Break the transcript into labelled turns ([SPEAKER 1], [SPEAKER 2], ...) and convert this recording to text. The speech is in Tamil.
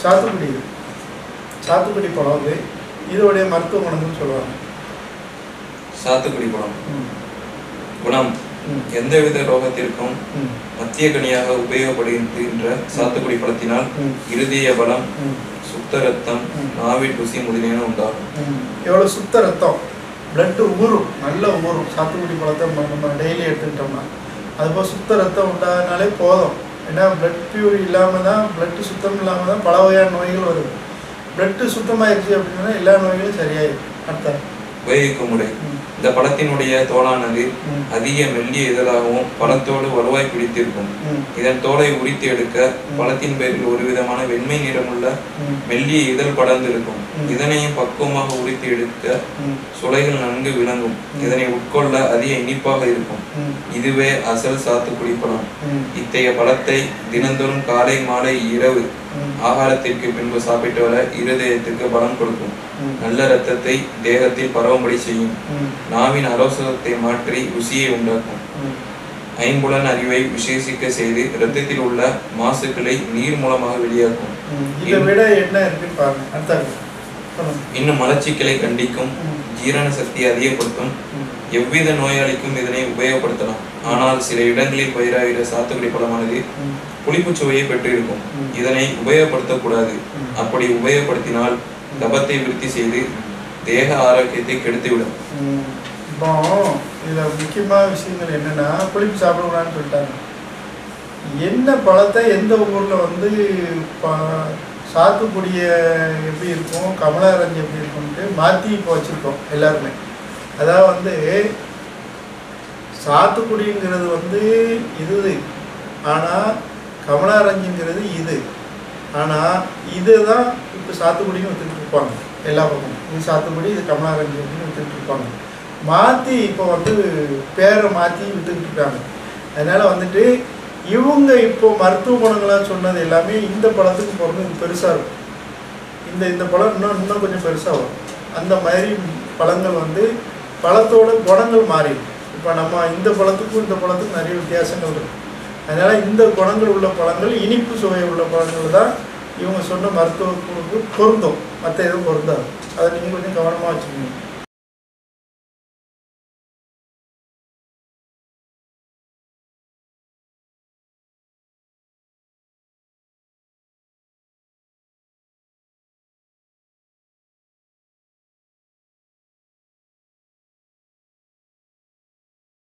[SPEAKER 1] சாத்துக்குடி இது. சாத்துக்குடி பழம் இது இதோடைய மருத்துவ குணம்னு சொல்லுவாங்க
[SPEAKER 2] சாத்துக்குடி பழம்
[SPEAKER 1] ம்,
[SPEAKER 2] குணம்
[SPEAKER 1] ம்,
[SPEAKER 2] எந்தவித ரோகத்திற்கும்
[SPEAKER 1] ம்,
[SPEAKER 2] மத்திய கனியாக உபயோகப்படுகின்ற சாத்துக்குடி பழத்தினால்
[SPEAKER 1] ம்,
[SPEAKER 2] இருதய பலம்
[SPEAKER 1] ம்,
[SPEAKER 2] சுத்த ரத்தம்
[SPEAKER 1] ம்.
[SPEAKER 2] நாவில் ருசி முதலியன உண்டாகும்
[SPEAKER 1] ம். எவ்வளோ சுத்த ரத்தம் பிளட்டு ஊறும் நல்ல ஊறும் சாத்துக்குடி பழத்தை நம்ம- நம்ம டெய்லி எடுத்துக்கிட்டோம்னா அதுபோல் சுத்த ரத்தம் உண்டானாலே போதும் ஏன்னா பிளட் பியூர் இல்லாமல் தான் பிளட்டு சுத்தம் இல்லாமல் தான் பல வகையான நோய்கள் வருது பிளட்டு சுத்தமாயிருச்சு அப்படின்னா எல்லா நோய்களும் சரியாயிடும் அர்த்தம்
[SPEAKER 2] உபயோகிக்கும் முறை
[SPEAKER 1] ம்,
[SPEAKER 2] இந்த பழத்தினுடைய தோலானது
[SPEAKER 1] ம்,
[SPEAKER 2] அதிக மெல்லிய இதழாகவும் பழத்தோடு வலுவாய் பிடித்திருக்கும்
[SPEAKER 1] ம்,
[SPEAKER 2] இதன் தோலை உரித்து எடுக்க பழத்தின் பேரில் ஒரு விதமான வெண்மை நிறமுள்ள
[SPEAKER 1] ம்,
[SPEAKER 2] மெல்லிய இதழ் படர்ந்து இருக்கும்
[SPEAKER 1] ம்.
[SPEAKER 2] இதனையும் பக்குவமாக உரித்து எடுக்க
[SPEAKER 1] ம்,
[SPEAKER 2] சுளைகள் நன்கு விளங்கும் இதனை உட்கொள்ள அதிக இனிப்பாக இருக்கும்
[SPEAKER 1] ம்,
[SPEAKER 2] இதுவே அசல் சாத்துக்குடி பழம்
[SPEAKER 1] ம்,
[SPEAKER 2] இத்தகைய பழத்தை தினந்தோறும் காலை மாலை இரவு
[SPEAKER 1] ம்,
[SPEAKER 2] ஆகாரத்திற்கு பின்பு சாப்பிட்டு வர இருதயத்துக்கு பலம் கொடுக்கும்
[SPEAKER 1] ம்,
[SPEAKER 2] நல்ல இரத்தத்தை தேகத்தில் பரவும்படி செய்யும்
[SPEAKER 1] ம்,
[SPEAKER 2] நாவின் அரோசகத்தை மாற்றி ருசியை உண்டாக்கும்
[SPEAKER 1] ம்.
[SPEAKER 2] ஐம்புலன் அறிவை விசேஷிக்க செய்து இரத்தத்தில் உள்ள மாசுக்களை நீர் மூலமாக வெளியாக்கும்
[SPEAKER 1] ம். இதை விட என்ன இருக்குன்னு பாருங்க அர்த்தம் சொல்லுங்க.
[SPEAKER 2] இன்னும் மலச்சிக்கலை கண்டிக்கும்
[SPEAKER 1] ம்,
[SPEAKER 2] ஜீரண சக்தியை அதிகப்படுத்தும்
[SPEAKER 1] ம்,
[SPEAKER 2] எவ்வித நோயாளிக்கும் இதனை உபயோகப்படுத்தலாம் ஆனால் சில இடங்களில் பயிராகிற சாத்துக்குடி பழமானது
[SPEAKER 1] ம்,
[SPEAKER 2] புளிப்புச் சுவையை பெற்றிருக்கும்
[SPEAKER 1] ம்.
[SPEAKER 2] இதனை உபயோகப்படுத்தக்கூடாது
[SPEAKER 1] ம்.
[SPEAKER 2] அப்படி உபயோகப்படுத்தினால் கபத்தை விருத்தி செய்து தேக ஆரோக்கியத்தை கெடுத்துவிடும்
[SPEAKER 1] ம். இப்போ இதில் முக்கியமான விஷயங்கள் என்னென்னா புளிப்பு சாப்பிடக்கூடாதுன்னு சொல்லிட்டாங்க என்ன பழத்தை எந்த ஊரில் வந்து ப சாத்துக்குடிய எப்படி இருக்கும் கமலாரஞ்சு எப்படி இருக்கும்ட்டு மாற்றி இப்போ வச்சுருக்கோம் எல்லாருமே அதாவது வந்து சாத்துக்குடிங்கிறது வந்து இது ஆனால் கமலாரஞ்சுங்கிறது இது ஆனால் இதுதான் இப்போ சாத்துக்குடியும் வித்துட்டு இருப்பாங்க எல்லா பக்கமும் இது சாத்துக்குடி இது கமலாரஞ்சு அப்படின்னு வித்துட்டு இருப்பாங்க மாற்றி இப்போ வந்து பேரை மாற்றி வித்துக்கிட்டு இருக்காங்க அதனால் வந்துட்டு இவங்க இப்போ மருத்துவ குணங்களாக சொன்னது எல்லாமே இந்த பழத்துக்கு பிறந்து இது பெருசாக இருக்கும் இந்த இந்த பழம் இன்னும் இன்னும் கொஞ்சம் பெருசாக வரும் அந்த மாதிரி பழங்கள் வந்து பழத்தோட குணங்கள் மாறிடும் இப்போ நம்ம இந்த பழத்துக்கும் இந்த பழத்துக்கும் நிறைய வித்தியாசங்கள் இருக்கு அதனால் இந்த குணங்கள் உள்ள பழங்கள் இனிப்பு சுவை உள்ள பழங்கள் தான் இவங்க சொன்ன மருத்துவ குழுக்கு பொருந்தும் மற்ற எதுவும் பொருந்தாது அதை நீங்கள் கொஞ்சம் கவனமாக வச்சுக்கணும்